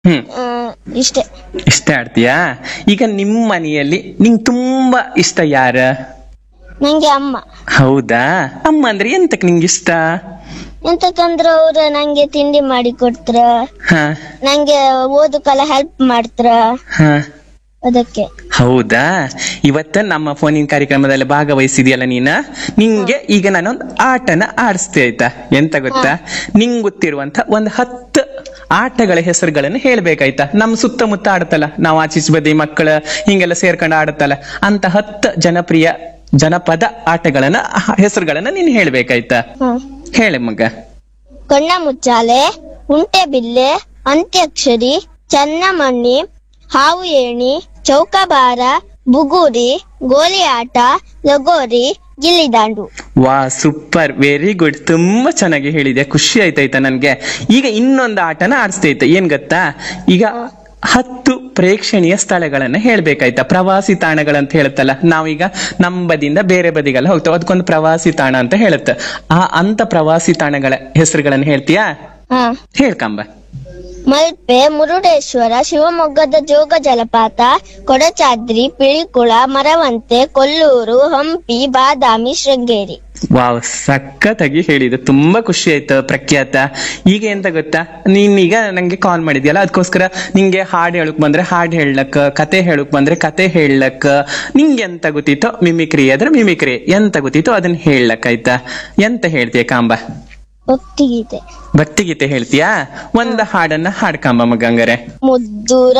ಹ್ಮ್ ಆ, ಇಷ್ಟೇ ಇಷ್ಟ ಆಡ್ತೀಯಾ ಈಗ ನಿಮ್ ಮನೆಯಲ್ಲಿ ನಿಂಗ್ ತುಂಬಾ ಇಷ್ಟ ಯಾರ ನಂಗೆ ಅಮ್ಮ ಹೌದಾ ಅಮ್ಮ ಅಂದ್ರೆ ಎಂತಕ್ ನಿಂಗೆ ಇಷ್ಟ ಎಂತಕಂದ್ರ ಅವ್ರ ನಂಗೆ ತಿಂಡಿ ಮಾಡಿ ಕೊಡ್ತಾರ ಹ ನಂಗೆ ಓದಕ್ಕೆಲ್ಲ ಹೆಲ್ಪ್ ಮಾಡ್ತಾರ ಹ ಅದಕ್ಕೆ ಹೌದಾ ಇವತ್ತ ನಮ್ಮ ಫೋನಿನ ಕಾರ್ಯಕ್ರಮದಲ್ಲಿ ಭಾಗವಹಿಸಿದ್ಯಲ್ಲ ನೀನ ನಿಂಗೆ ಈಗ ನಾನೊಂದು ಆಟನ ಆಡಿಸ್ತೆ ಆಯ್ತಾ ಎಂತ ಗೊತ್ತಾ ನಿಂಗ್ ಗೊತ್ತಿರುವಂತ ಒಂದ್ ಹತ್ತು ಆಟಗಳ ಹೆಸರುಗಳನ್ನು ಹೇಳ್ಬೇಕಾಯ್ತಾ ನಮ್ ಸುತ್ತಮುತ್ತ ಆಡುತ್ತಲ್ಲ ನಾವು ಆಚೀಚ್ ಬದಿ ಮಕ್ಕಳ ಹಿಂಗೆಲ್ಲ ಸೇರ್ಕೊಂಡು ಆಡುತ್ತಲ್ಲ ಅಂತ ಹತ್ತು ಜನಪ್ರಿಯ ಜನಪದ ಆಟಗಳನ್ನ ಹ- ಹೆಸರುಗಳನ್ನ ನೀನ್ ಹೇಳ್ಬೇಕಾಯ್ತಾ ಹ ಹೇಳಿ ಮಗ ಕಣ್ಣ ಮುಚ್ಚಾಲೆ ಉಂಟೆ ಬಿಲ್ಲೆ ಅಂತ್ಯಕ್ಷರಿ ಚನ್ನಮಣ್ಣಿ ಹಾವು ಏಣಿ ಚೌಕಾಬಾರ ಬುಗುರಿ ಗೋಲಿ ಆಟ ಲಗೋರಿ ಗಿಲ್ಲಿದಾಂಡು ವಾ ಸೂಪರ್ ವೆರಿ ಗುಡ್ ತುಂಬಾ ಚೆನ್ನಾಗಿ ಹೇಳಿದೆ ಖುಷಿ ಆಯ್ತಾಯ್ತಾ ನನ್ಗೆ ಈಗ ಇನ್ನೊಂದು ಆಟನ ಆಡಿಸ್ತೈತೆ ಏನ್ ಗೊತ್ತಾ ಈಗ ಹತ್ತು ಪ್ರೇಕ್ಷಣೀಯ ಸ್ಥಳಗಳನ್ನ ಹೇಳ್ಬೇಕಾಯ್ತಾ ಪ್ರವಾಸಿ ತಾಣಗಳಂತ ಹೇಳುತ್ತಲ್ಲ ನಾವೀಗ ನಮ್ಮ ಬದಿಯಿಂದ ಬೇರೆ ಬದಿಗೆಲ್ಲ ಹೋಗ್ತೇವೆ ಅದಕ್ಕೊಂದು ಪ್ರವಾಸಿ ತಾಣ ಅಂತ ಹೇಳುತ್ತೆ ಆ ಅಂತ ಪ್ರವಾಸಿ ತಾಣಗಳ ಹೆಸರುಗಳನ್ನ ಹೇಳ್ತೀಯಾ ಹ ಹೇಳ್ಕಂಬ ಮಲ್ಪೆ ಮುರುಡೇಶ್ವರ ಶಿವಮೊಗ್ಗದ ಜೋಗ ಜಲಪಾತ ಕೊಡಚಾದ್ರಿ ಪಿಳಿಕುಳ ಮರವಂತೆ ಕೊಲ್ಲೂರು ಹಂಪಿ ಬಾದಾಮಿ ಶೃಂಗೇರಿ ವಾವ್ ಸಖತ್ತಾಗಿ ಹೇಳಿದೆ ತುಂಬಾ ಖುಷಿ ಆಯ್ತು ಪ್ರಖ್ಯಾತ ಈಗ ಎಂತ ಗೊತ್ತಾ ನೀನೀಗ ನಂಗೆ ಕಾಲ್ ಮಾಡಿದ್ಯಲ್ಲ ಅದಕ್ಕೋಸ್ಕರ ನಿಂಗೆ ಹಾಡ್ ಹೇಳಕ್ ಬಂದ್ರೆ ಹಾಡ್ ಹೇಳಕ್ ಕತೆ ಹೇಳಕ್ ಬಂದ್ರೆ ಕತೆ ಹೇಳಕ್ ನಿಂಗೆ ಎಂತ ಗೊತ್ತಿತ್ತೋ ಮಿಮಿಕ್ರಿ ಆದ್ರೆ ಮಿಮಿಕ್ರಿ ಎಂತ ಗೊತ್ತಿತ್ತೋ ಅದನ್ನ ಹೇಳಕ್ ಆಯ್ತಾ ಎಂತ ಹೇಳ್ತೀಯ ಕಾಂಬ ಭಕ್ತಿಗೀತೆ ಭಕ್ತಿಗೀತೆ ಹೇಳ್ತೀಯಾ ಒಂದ್ ಹಾಡನ್ನ ಹಾಡ್ಕಾಂಬ ಮಗಂಗರೆ ಮುದ್ದು